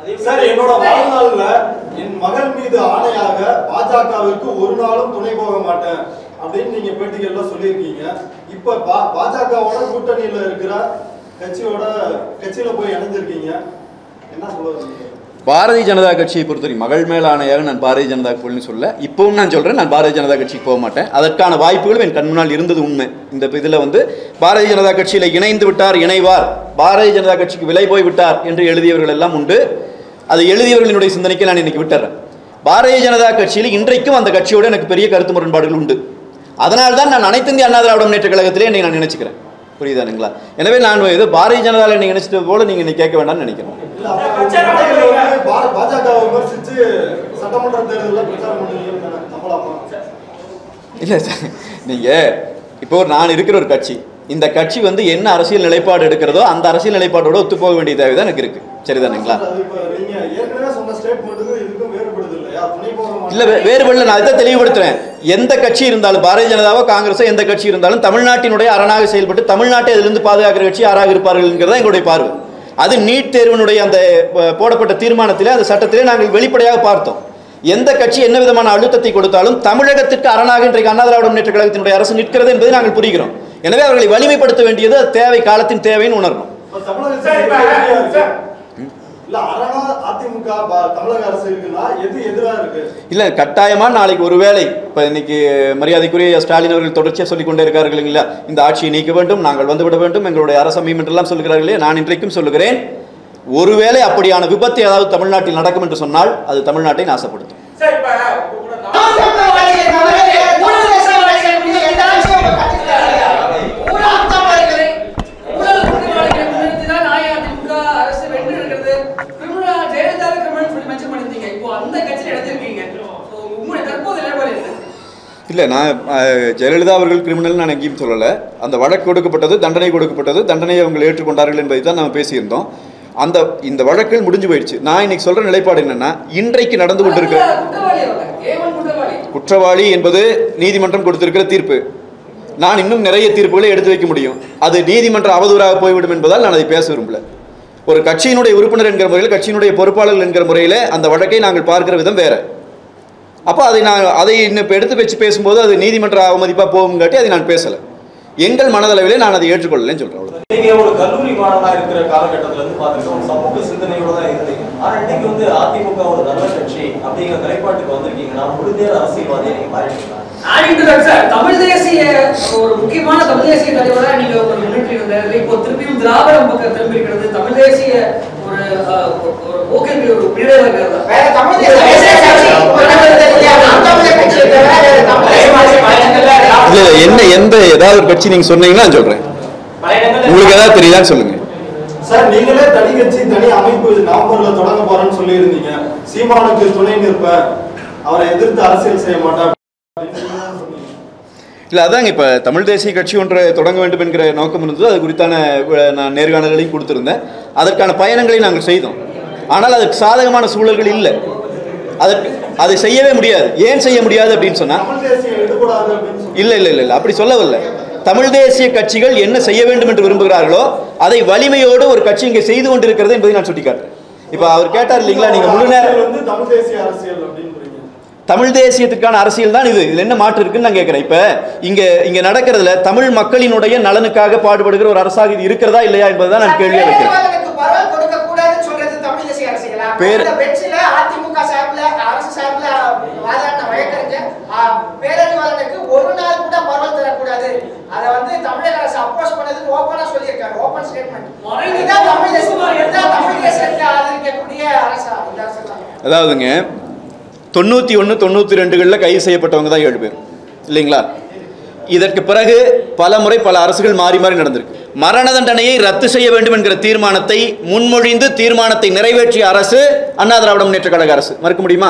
Sir என்னோட வாழ்நாள்ல என் மகள் மீது ஆணையாக பாஜகவிற்கு ஒரு நாளும் துணை போக மாட்டேன் அப்படின்னு நீங்க பேட்டிகள்ல சொல்லியிருக்கீங்க இப்ப பா- பாஜகவோட கூட்டணியில இருக்கிற கட்சியோட கட்சியில போய் இணைஞ்சிருக்கீங்க என்ன சொல்ல வரீங்க பாரதிய ஜனதா கட்சியை பொறுத்தவரை மகள் மேல் ஆணையாக நான் பாரதிய ஜனதா கட்சின்னு சொல்ல இப்பவும் நான் சொல்றேன் நான் பாரதிய ஜனதா கட்சிக்கு போக மாட்டேன் அதற்கான வாய்ப்புகளும் என் கண் முன்னால் இருந்தது உண்மை இந்த இதில் வந்து பாரதிய ஜனதா கட்சியில் இணைந்து விட்டார் இணைவார் பாரதிய ஜனதா கட்சிக்கு விலை போய் விட்டார் என்று எழுதியவர்கள் எல்லாம் உண்டு அது எழுதியவர்களினுடைய சிந்தனைக்கு நான் இன்னைக்கு விட்டுறேன் பாரதிய ஜனதா கட்சியில் இன்றைக்கும் அந்த கட்சியோட எனக்கு பெரிய கருத்து முரண்பாடுகள் உண்டு அதனால தான் நான் அனைத்து இந்திய அண்ணா திராவிட முன்னேற்ற கழகத்திலே என்னை நான் நினைச்சுக்கிறேன் புரியுதானுங்களா எனவே நான் இது பாரதிய ஜனதாவில் என்னை நினைச்சது போல நீங்க இன்னைக்கு கேட்க வேண்டாம்னு நினைக்கிறேன் இல்ல அப்ப உங்க கட்சியில வந்து பா- பாஜகவை விமர்சிச்சு சட்டமன்ற தேர்தலில் பிரச்சாரம் பண்ணுவீங்கன்னு நம்பலாமா இல்லை சார் நீங்கள் இப்போ ஒரு நான் இருக்கிற ஒரு கட்சி இந்த கட்சி வந்து என்ன அரசியல் நிலைப்பாடு எடுக்கிறதோ அந்த அரசியல் நிலைப்பாடோட ஒத்து போக வேண்டிய தேவை தான் எனக்கு இருக்கு சரிதானுங்களா அது இப்ப நீங்க ஏற்கனவே சொன்ன ஸ்டேட்மெண்ட்டுக்கும் இதுக்கும் வேறுபடுது இல்லையா துணை போக மாட்டேன் இல்லை வேறுபடல நான் இதை தெளிவுபடுத்துறேன் எந்த கட்சி இருந்தாலும் பாரதிய ஜனதாவோ காங்கிரஸோ எந்த கட்சி இருந்தாலும் தமிழ்நாட்டினுடைய அரணாக செயல்பட்டு தமிழ்நாட்டை அதிலிருந்து பாதுகாக்கிற கட்சி யாராக இருப்பார்கள்ங்கிறதா எங்களுடைய பார்வை அது நீட் தேர்வினுடைய அந்த அஹ், போடப்பட்ட தீர்மானத்திலே அந்த சட்டத்திலே நாங்கள் வெளிப்படையாக பார்த்தோம் எந்த கட்சி என்ன விதமான அழுத்தத்தை கொடுத்தாலும் தமிழகத்திற்கு அரணாக இன்றைக்கு அண்ணா திராவிட முன்னேற்ற கழகத்தினுடைய அரசு நிற்கிறது என்பதை நாங்கள் புரிகிறோம் எனவே அவர்களை வலிமைப்படுத்த வேண்டியது அது தேவை காலத்தின் தேவைன்னு உணரணும் இப்ப தமிழக சார், இப்ப- அரசு எதிரா சார். இருக்கு. இல்ல அரணா அதிமுக பா- தமிழக அரசு இருக்குன்னா எது எதிரா இருக்கு இல்லை கட்டாயமாக நாளைக்கு ஒரு வேளை இப்போ இன்னைக்கு மரியாதைக்குரிய ஸ்டாலின் அவர்கள் தொடர்ச்சியாக சொல்லிக் கொண்டே இருக்கார்கள் இல்லைங்களா இந்த ஆட்சியை நீக்க வேண்டும் நாங்கள் வந்துவிட வேண்டும் எங்களுடைய அரசமையும் என்றெல்லாம் சொல்கிறார்களே நான் இன்றைக்கும் சொல்லுகிறேன் ஒருவேளை அப்படியான விபத்து ஏதாவது தமிழ்நாட்டில் நடக்கும் என்று சொன்னால் அது தமிழ்நாட்டை நாசப்படுத்தும் சார் இப்ப உங்களோட நான் ஊழல் குற்றவாளிகளை மீது எந்த அரசும் அவங்க கண்டிக்கிறார்கள். ஊழல் குற்றவாளிகளை ஊழல் குற்றவாளிகளை முன்னிறுத்தி தான் அஇஅதிமுக அரசு வென்று இருக்கிறது கிரிமினல் ஜெயலலிதாவை கிரிமினல் சொல்லி மென்ஷன் பண்ணிருந்தீங்க இப்போ அந்த கட்சியில் எடுத்திருக்கீங்க So, உங்களுடைய தற்போது நிலைப்பாடு என்ன இல்லை நான் அஹ், ஜெயலலிதா அவர்கள் கிரிமினல் நான் எங்கேயும் சொல்லலை அந்த வழக்கு கொடுக்கப்பட்டது தண்டனை கொடுக்கப்பட்டது தண்டனையை அவங்க ஏற்றுக்கொண்டார்கள் என்பதை தான் நம்ம பேசியிருந்தோம் அந்த இந்த வழக்கில் முடிஞ்சு போயிடுச்சு நான் இன்னைக்கு சொல்ற நிலைப்பாடு என்னன்னா இன்றைக்கு நடந்து கொண்டிருக்கிற குற்றவாளி அவங்க ஏவன் குற்றவாளி குற்றவாளி என்பது நீதிமன்றம் கொடுத்திருக்கிற தீர்ப்பு நான் இன்னும் நிறைய தீர்ப்புகளை எடுத்து வைக்க முடியும் அது நீதிமன்ற அவதூறாக போய்விடும் என்பதால் நான் அதை பேச விரும்பல ஒரு கட்சியினுடைய உறுப்பினர் என்கிற முறையில் கட்சியினுடைய பொறுப்பாளர்கள் என்கிற முறையில் அந்த வழக்கை நாங்கள் பார்க்கிற விதம் வேற அப்போ அதை நான் அதை இன்னும் இப்போ எடுத்து வச்சு பேசும்போது அது நீதிமன்ற அவமதிப்பாக போகுங்காட்டி அதை நான் பேசலை எங்கள் மனதளவிலே நான் அதை ஏற்றுக்கொள்ளலைன்னு சொல்கிறேன் அவ்வளவுதான். நீங்க ஒரு கல்லூரி மாணவனா இருக்கிற காலகட்டத்துல இருந்து பாத்துருக்கோம் ஒரு சமூக சிந்தனையோட தான் இருந்தீங்க ஆனா இன்னைக்கு வந்து அதிமுக ஒரு நல்ல கட்சி அப்படிங்கிற நிலைப்பாட்டுக்கு வந்திருக்கீங்க நான் முழுநேர அரசியல்வாதியை நீங்க மாறிட்டீங்க ஆடிட்டு இருக்காங்க சார் தமிழ் தேசிய ஒரு முக்கியமான தமிழ் தேசிய தலைவரா நீங்க ஒரு முன்னேற்றி இருந்தாரு இப்போ திருப்பியும் திராவிடம் பக்கம் திரும்பி இருக்கிறது தமிழ் தேசிய ஒரு அஹ், ஒரு- ஒரு போக்கிற்கு ஒரு பிழையாக இருக்கிறதா வேற தமிழ் தேசிய கட்சி உலகத்தில் இல்லையா? நாம் தமிழர் கட்சியை தவிர வேற தமிழ் தேசிய கட்சி இல்ல என்ன எந்த ஏதாவது ஒரு கட்சி நீங்கள் சொன்னீங்கன்னா நான் சொல்கிறேன் உங்களுக்கு ஏதாவது தெரியுதான்னு சொல்லுங்கள் சார் நீங்களே தனி கட்சி தனி அமைப்பு நவம்பர்ல தொடங்க போறேன்னு சொல்லி இருந்தீங்க சீமானுக்கு துணை நிற்பேன் அவரை எதிர்த்து அரசியல் செய்ய மாட்டேன் அப்படின்னு நீங்க தான் சொன்னீங்க. இல்லை அதாங்க இப்போ தமிழ் தேசிய கட்சி ஒன்றை தொடங்க வேண்டும் என்கிற நோக்கம் இருந்தது அது குறித்தான அஹ், நான் நேர்காணல்களையும் கொடுத்திருந்தேன் அதற்கான பயணங்களை நாங்கள் செய்தோம் ஆனால் அதுக்கு சாதகமான சூழல்கள் இல்லை அதற்கு அதை செய்யவே முடியாது ஏன் செய்ய முடியாது அப்படின்னு சொன்னால் தமிழ் தேசியம் எடுக்கூடாது அப்படின்னு சொல்லி இல்லை இல்லை இல்லை இல்லை அப்படி சொல்லவில்லை தமிழ் தேசிய கட்சிகள் என்ன செய்ய வேண்டும் என்று விரும்புகிறார்களோ அதை வலிமையோடு ஒரு கட்சி இங்கே செய்து கொண்டிருக்கிறது என்பதை நான் சுட்டிக்காட்டுறேன் இப்போ அவர் கேட்டார் இல்லைங்களா நீங்கள் முழு நேரம் அரசியல் வந்து தமிழ் தேசிய அரசியல் அப்படின்றீங்க தமிழ் தேசியத்துக்கான அரசியல் தான் இது இதுல என்ன மாற்று இருக்குன்னு நான் கேட்கிறேன் இப்ப இங்க இங்க நடக்கிறதுல தமிழ் மக்களினுடைய நலனுக்காக பாடுபடுகிற ஒரு அரசாக இது இருக்கிறதா இல்லையா என்பதுதான் நான் கேள்வியா வைக்கிறேன் பேரறிவாளனுக்கு பரவல் கொடுக்க கூடாதுன்னு சொல்றது தமிழ் தேசிய அரசியலா பேர்- இந்த பெஞ்சில அதிமுக சார்பில் அரசு சார்பில் வாதாடின வழக்கறிஞர் ஆ, பேரறிவாளனுக்கு ஒரு நாள் கூட பரவல் தரக்கூடாது அதை வந்து தமிழக அரசு அப்போஸ் பண்ணதுக்கு ஓப்பனா சொல்லியிருக்காரு ஓப்பன் ஸ்டேட்மெண்ட் இதுதான் தமிழ் தேசியம் இதுதான் தமிழ் தேசியத்தை ஆதரிக்கக்கூடிய அரசா இந்த அரசு தான் அதாவதுங்க தொண்ணூற்றி ஒன்று தொண்ணூற்றி ரெண்டுகளில் கைது செய்யப்பட்டவங்க தான் ஏழு பேர் இல்லைங்களா இதற்கு பிறகு பல முறை பல அரசுகள் மாறி மாறி நடந்திருக்கு மரண தண்டனையை ரத்து செய்ய வேண்டும் என்கிற தீர்மானத்தை முன்மொழிந்து தீர்மானத்தை நிறைவேற்றிய அரசு அண்ணா திராவிட முன்னேற்ற கழக அரசு மறுக்க முடியுமா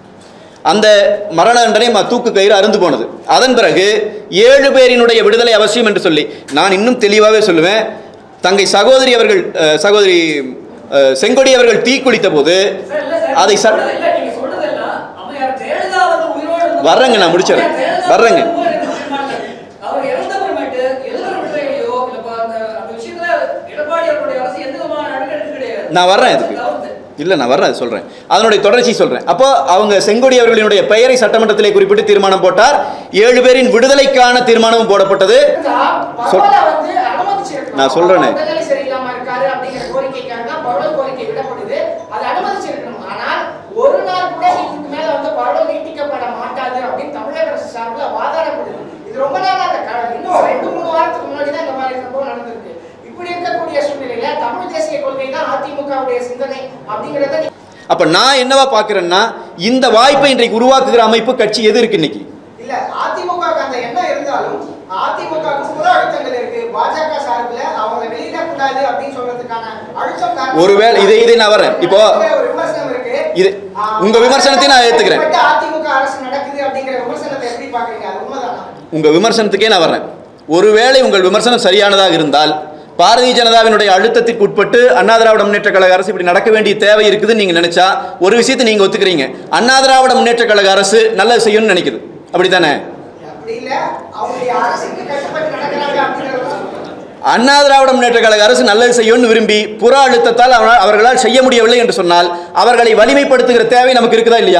அந்த மரண தண்டனை ம- தூக்கு கயிறு அருந்து போனது அதன் பிறகு ஏழு பேரினுடைய விடுதலை அவசியம் என்று சொல்லி நான் இன்னும் தெளிவாகவே சொல்லுவேன் தங்கை சகோதரி அவர்கள் அஹ், சகோதரி அஹ், செங்கொடி அவர்கள் தீக்குளித்த போது சார், இல்ல சார், அதை நீங்க ச- சொல்றது இல்ல, நீங்க சொல்றதெல்லாம் அம்மையார் ஜெயலலிதா வந்து உயிரோடு இருக்கும். வர்றேங்க, நான் முடிச்சிடுறேன். அம்மையார் ஜெயலலிதா வர்றேங்க. வந்து உயிரோடு இருக்க அவர் இறந்த பிறமேட்டு எழுதுற விடுதலையோ இல்ல ப- அந்த அந்த விஷயத்துல எடப்பாடி அவர்களுடைய அரசு எந்த விதமான நடவடிக்கை எடுக்க கிடையாது நான் வர்றேன் இதுக்கு. தவிர்த்து. இல்லை நான் வர்றேன் அது சொல்கிறேன் அதனுடைய தொடர்ச்சி சொல்கிறேன் அப்போ அவங்க செங்கோடி அவர்களினுடைய பெயரை சட்டமன்றத்திலே குறிப்பிட்டு தீர்மானம் போட்டார் ஏழு பேரின் விடுதலைக்கான தீர்மானமும் போடப்பட்டது சொல்- பரவலை வந்து அனுமதிச்சிருக்கணும். நான் சொல்றேனே. அவர் உடல்நிலை சரியில்லாம இருக்காரு அப்படிங்கிற கோரிக்கைக்காக தான் பரவல் கோரிக்கை விடப்படுது அது அனுமதிச்சிருக்கணும் ஆனால் ஒரு நாள் கூட இதுக்கு மேல வந்து பரவல் நீட்டிக்கப்பட மாட்டாது அப்படின்னு தமிழக அரசு சார்பில் வாதாடப்படுது இது ரொம்ப நாளாக க- இன்னும் ரெண்டு மூணு வாரத்துக்கு முன்னாடி தான் இந்த மாதிரி சம்பவம் நடந்திருக்கு இப்படி இருக்கக்கூடிய சூழ்நிலையில தமிழ் தேசிய கொள்கை தான் அதிமுகவுடைய சிந்தனை அப்படிங்கறத நீ- அப்போ நான் என்னவா பார்க்குறேன்னா இந்த வாய்ப்பை இன்றைக்கு உருவாக்குகிற அமைப்பு கட்சி எது இருக்கு இன்னைக்கு இல்ல அதிமுக க்கு அந்த எண்ணம் இருந்தாலும் அதிமுக க்கு புற அழுத்தங்கள் இருக்கு பாஜக சார்பில் அவங்க வெளியிடக்கூடாது அப்படின்னு சொல்றதுக்கான அழுத்தம் காரணமா- ஒருவேளை இதை- இதை நான் வரேன். இப்போ ஒரு விமர்சனம் இருக்கு இது ஆ, உங்க விமர்சனத்தை நான் ஏத்துக்கிறேன் பட்டு அதிமுக அரசு நடக்குது அப்படிங்கிற விமர்சனத்தை எப்படி பாக்குறீங்க அது உண்மைதானா உங்க விமர்சனத்துக்கே நான் வர்றேன் ஒருவேளை உங்கள் விமர்சனம் சரியானதாக இருந்தால் பாரதிய ஜனதாவினுடைய அழுத்தத்திற்கு உட்பட்டு அண்ணா திராவிட முன்னேற்ற கழக அரசு இப்படி நடக்க வேண்டிய தேவை இருக்குதுன்னு நீங்க நினைச்சா ஒரு விஷயத்தை நீங்க ஒத்துக்கிறீங்க அண்ணா திராவிட முன்னேற்ற கழக அரசு நல்லது செய்யணும்னு நினைக்குது அப்படித்தானே அப்படி இல்ல அவங்களுடைய அரசுக்கு கட்டுப்பட்டு நடக்கிறாங்க அப்படிங்கிறது தான் அண்ணா திராவிட முன்னேற்ற கழக அரசு நல்லது செய்யணும்னு விரும்பி புற அழுத்தத்தால் அவர்களால் அவர்களால் செய்ய முடியவில்லை என்று சொன்னால் அவர்களை வலிமைப்படுத்துகிற தேவை நமக்கு இருக்குதா இல்லையா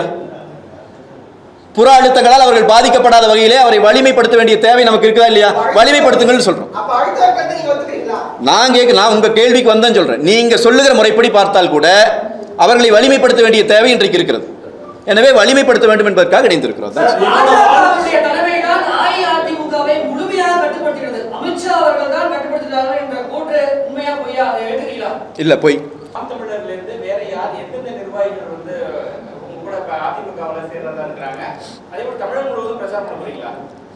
புற அழுத்தங்களால் அவர்கள் பாதிக்கப்படாத வகையிலே அவரை வலிமைப்படுத்த வேண்டிய தேவை நமக்கு இருக்குதா இல்லையா வலிமைப்படுத்துங்கள்னு சொல்றோம் அப்ப அழுத்தம் இருக்கிறது நீங்க ஒத்துக்கிறீங்களா நான் கேட்க நான் உங்க கேள்விக்கு வந்தேன் சொல்றேன் நீங்க சொல்லுகிற முறைப்படி பார்த்தால் கூட அவர்களை வலிமைப்படுத்த வேண்டிய தேவை இன்றைக்கு இருக்கிறது எனவே வலிமைப்படுத்த வேண்டும் என்பதற்காக இணைந்திருக்கிறோம் That's it. பாஜகவுடைய தலைமைதான் அஇஅதிமுகவை முழுமையாக கட்டுப்படுத்துகிறது அமித்ஷா அவர்கள் தான் கட்டுப்படுத்துகிறார்கள் என்ற கூற்று உண்மையா பொய்யா அதை ஏற்றுக்கிறீங்களா இல்ல போய் நாம் தமிழர்ல இருந்து வேற யார் எந்தெந்த நிர்வாகிகள் வந்து உங்க கூட இப்ப அதிமுகவுல சேர்றதா இருக்கிறாங்க அதே போல தமிழகம் முழுவதும் பிரச்சாரம் பண்ண போறீங்களா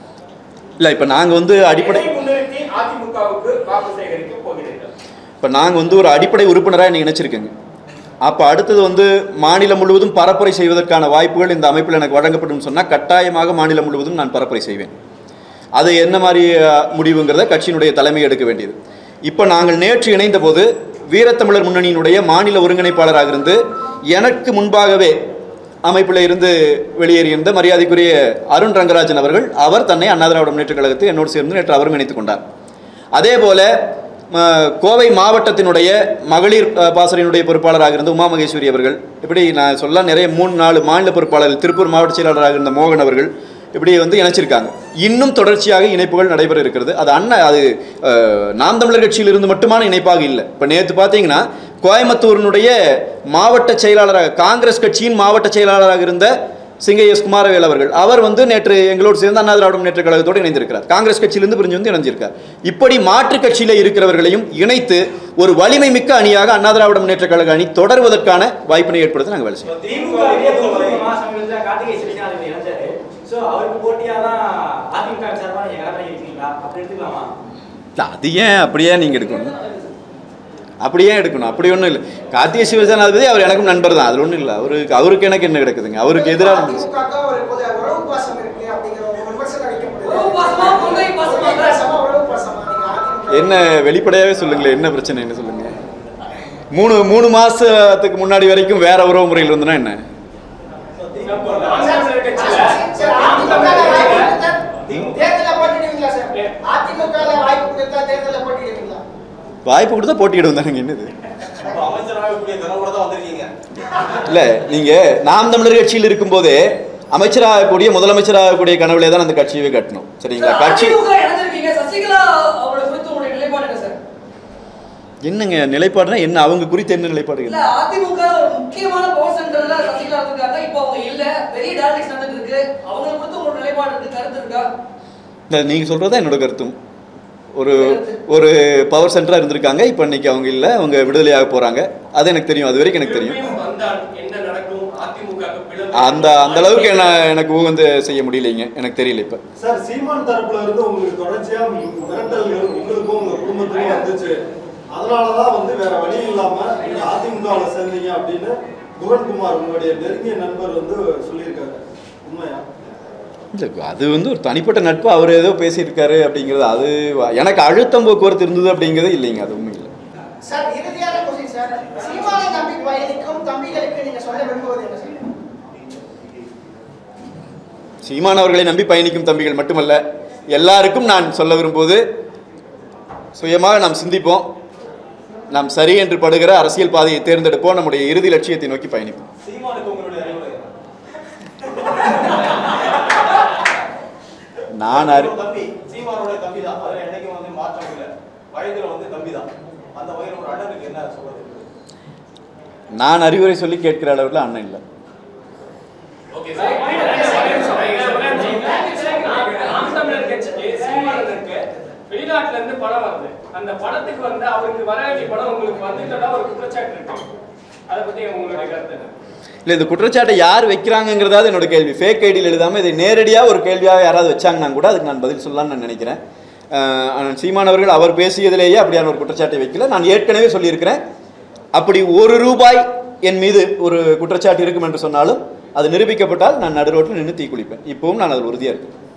இல்ல இப்ப நாங்க வந்து அடிப்படை எதை முன்னிறுத்தி அதிமுகவுக்கு வாக்கு சேகரிக்க போகிறீர்கள் இப்ப நாங்க வந்து ஒரு அடிப்படை உறுப்பினராக இன்னைக்கு நினைச்சிருக்கேங்க அப்ப அடுத்தது வந்து மாநிலம் முழுவதும் பரப்புரை செய்வதற்கான வாய்ப்புகள் இந்த அமைப்பில் எனக்கு வழங்கப்படும் சொன்னா கட்டாயமாக மாநிலம் முழுவதும் நான் பரப்புரை செய்வேன் அது என்ன மாதிரி அஹ், முடிவுங்கிறத கட்சியினுடைய தலைமை எடுக்க வேண்டியது இப்போ நாங்கள் நேற்று இணைந்த போது வீரத்தமிழர் முன்னணியினுடைய மாநில ஒருங்கிணைப்பாளராக இருந்து எனக்கு முன்பாகவே அமைப்பில் இருந்து வெளியேறியிருந்த மரியாதைக்குரிய அருண் ரங்கராஜன் அவர்கள் அவர் தன்னை அண்ணா திராவிட முன்னேற்ற கழகத்தை என்னோடு சேர்ந்து நேற்று அவரும் இணைத்துக் கொண்டார் அதே போல ம, கோவை மாவட்டத்தினுடைய மகளிர் அ, பாசறையினுடைய பொறுப்பாளராக இருந்த உமா மகேஸ்வரி அவர்கள் இப்படி நான் சொல்ல நிறைய மூணு நாலு மாநில பொறுப்பாளர்கள் திருப்பூர் மாவட்ட செயலாளராக இருந்த மோகன் அவர்கள் இப்படி வந்து இணைச்சிருக்காங்க இன்னும் தொடர்ச்சியாக இணைப்புகள் நடைபெற இருக்கிறது அது அண்ணன் அது அஹ், நாம் தமிழர் கட்சியிலிருந்து மட்டுமான இணைப்பாக இல்லை இப்போ நேற்று பார்த்தீங்கன்னா கோயம்புத்தூரினுடைய மாவட்ட செயலாளராக காங்கிரஸ் கட்சியின் மாவட்ட செயலாளராக இருந்த சிங்கை எஸ் குமாரவேல் அவர்கள் அவர் வந்து நேற்று எங்களோடு சேர்ந்து அண்ணா திராவிட முன்னேற்ற கழகத்தோடு இணைந்திருக்கிறார் காங்கிரஸ் கட்சியிலிருந்து பிரிஞ்சு வந்து இணைஞ்சிருக்கார் இப்படி மாற்றுக் கட்சியில இருக்கிறவர்களையும் இணைத்து ஒரு வலிமை மிக்க அணியாக அண்ணா திராவிட முன்னேற்ற கழக அணி தொடர்வதற்கான வாய்ப்பினை ஏற்படுத்த நாங்கள் வேலை செய்வோம் திமுகவிலேயே தொகுதிமா சமீபத்துல கார்த்திகை சிறிசேனாதிபதி இணைஞ்சாரு சோ அவருக்கு போட்டியா தான் அதிமுக சார்பா நீங்க களப்பணி இருக்கீங்களா அப்படி எடுத்துக்கலாமா இல்ல, அது ஏன் அப்படியே நீங்க எடுக்கணும் அப்படியே எடுக்கணும் அப்படி ஒன்றும் இல்லை கார்த்திகை சிவசேனாதிபதி அவர் எனக்கும் நண்பர் தான் அது ஒன்றும் இல்லை அவருக்கு அவருக்கு எனக்கு என்ன கிடக்குதுங்க அவருக்கு எதிராக அதிமுக ஒரு பொது உறவு பாசம் இருக்கு அப்படிங்கிற ஒரு விமர்சனம் வைக்கப்படுது உறவு பாசமா, கொள்கை பாசமா? கொள்கை பாசமா, உறவு பாசமா நீங்க அதிமுக என்ன வெளிப்படையாகவே சொல்லுங்களேன் என்ன பிரச்சனை என்ன சொல்லுங்க மூணு மூணு மாசத்துக்கு முன்னாடி வரைக்கும் வேற உறவு முறையில் இருந்தனா என்ன தமிழர் கட்சியில சார், அதிமுக ல வாய்ப்பு கொடுத்தா தேர்தல்ல போட்டிடுவீங்களா சார்? அதிமுக ல வாய்ப்பு கொடுத்தா தேர்தல்ல போட்டிடுவீங்களா? வாய்ப்பு கொடுத்தா போட்டியிடுவோம் தானங்க என்னது அப்ப அமைச்சராக கூடிய கனவோட தான் வந்திருக்கீங்க இல்ல நீங்க நாம் தமிழர் கட்சியில் இருக்கும்போதே அமைச்சராகக்கூடிய முதலமைச்சராகக்கூடிய கனவுலே தான் அந்த கட்சியவே கட்டணும் சரிங்களா கட்சி அதிமுக இணைஞ்சிருக்கீங்க சசிகலா அவங்களை குறித்து உங்களுடைய நிலைப்பாடு என்ன சார் என்னங்க நிலைப்பாடுனா என்ன அவங்க குறித்து என்ன இல்ல நிலைப்பாடுகள் அதிமுக ஒரு முக்கியமான பவர் சென்டர்ல சசிகலா இருக்காங்க இப்போ அவங்க இல்ல பெரிய டாலிக்ஸ் நடந்துட்டு இருக்கு அவங்க குறித்து உங்களோட நிலைப்பாடு இருக்கு கருத்து இருக்கா இல்ல, நீங்க சொல்றதா என்னோட கருத்தும் ஒரு ஒரு பவர் சென்டரா இருந்திருக்காங்க இப்போ இன்னைக்கு அவங்க இல்ல அவங்க விடுதலையாக போறாங்க அது எனக்கு தெரியும் அது வரைக்கும் எனக்கு தெரியும் திரும்பியும் வந்தால் என்ன நடக்கும் அதிமுக அந்த அந்த அளவுக்கு என்ன எனக்கு ஊகந்து செய்ய முடியலைங்க எனக்கு தெரியல இப்ப சார் சீமான் தரப்புல இருந்து உங்களுக்கு தொடர்ச்சியா மிரட்டல்கள் உங்களுக்கும் உங்க குடும்பத்துக்கும் வந்துச்சு அதனாலதான் வந்து வேற வழி இல்லாம நீங்க அதிமுகவுல சேர்ந்தீங்க அப்படின்னு புவன்குமார் உங்களுடைய நெருங்கிய நண்பர் வந்து சொல்லியிருக்காரு உண்மையா இல்ல அது வந்து ஒரு தனிப்பட்ட நட்பு அவர் ஏதோ பேசியிருக்காரு அப்படிங்கிறது அது எனக்கு அழுத்தம் போக்குவரத்து இருந்தது அப்படிங்கிறது இல்லைங்க அது உண்மை இல்லை சார், இறுதியான question சார். சீமானை நம்பி பயணிக்கும் தம்பிகளுக்கு நீங்க சொல்ல விரும்புவது என்ன சார்? சீமான் அவர்களை நம்பி பயணிக்கும் தம்பிகள் மட்டுமல்ல எல்லாருக்கும் நான் சொல்ல விரும்புவது சுயமாக நாம் சிந்திப்போம் நாம் சரி என்று படுகிற அரசியல் பாதையை தேர்ந்தெடுப்போம் நம்முடைய இறுதி லட்சியத்தை நோக்கி பயணிப்போம் சீமானுக்கு உங்களுடைய அறிவுரை என்ன? நான் அறி ஒரு தம்பி சீமானுடைய தம்பி தான் அதுல என்னைக்கும் வந்து மாற்றம் இல்லை வயதுல வந்து தம்பி தான் அந்த வகையில் ஒரு அண்ணனுக்கு என்ன சொல்றது நான் அறிவுரை சொல்லி கேட்கிற அளவில் அண்ணன் இல்லை ஓகே சார் நாம் தமிழர் கட்சிக்கு சீமானதற்கு வெளிநாட்டுல இருந்து படம் வருது அந்த படத்துக்கு வந்து அவருக்கு வர வேண்டிய படம் உங்களுக்கு வந்துட்டதா ஒரு குற்றச்சாட்டு இருக்கு அதை பத்தி உங்களுடைய கருத்து என்ன இல்லை இந்த குற்றச்சாட்டை யார் வைக்கிறாங்கங்கிறதாவது என்னோட கேள்வி ஃபேக் ஐடியில் எழுதாமல் இதை நேரடியாக ஒரு கேள்வியாக யாராவது வச்சாங்கன்னா கூட அதுக்கு நான் பதில் சொல்லலாம்னு நான் நினைக்கிறேன் அஹ் ஆனால் சீமானவர்கள் அவர் பேசியதிலேயே அப்படியான ஒரு குற்றச்சாட்டை வைக்கல நான் ஏற்கனவே சொல்லியிருக்கிறேன் அப்படி ஒரு ரூபாய் என் மீது ஒரு குற்றச்சாட்டு இருக்கும் என்று சொன்னாலும் அது நிரூபிக்கப்பட்டால் நான் நடுரோட்டில் நின்று தீக்குளிப்பேன் இப்பவும் நான் அதில் உறுதியாக இருக்கேன்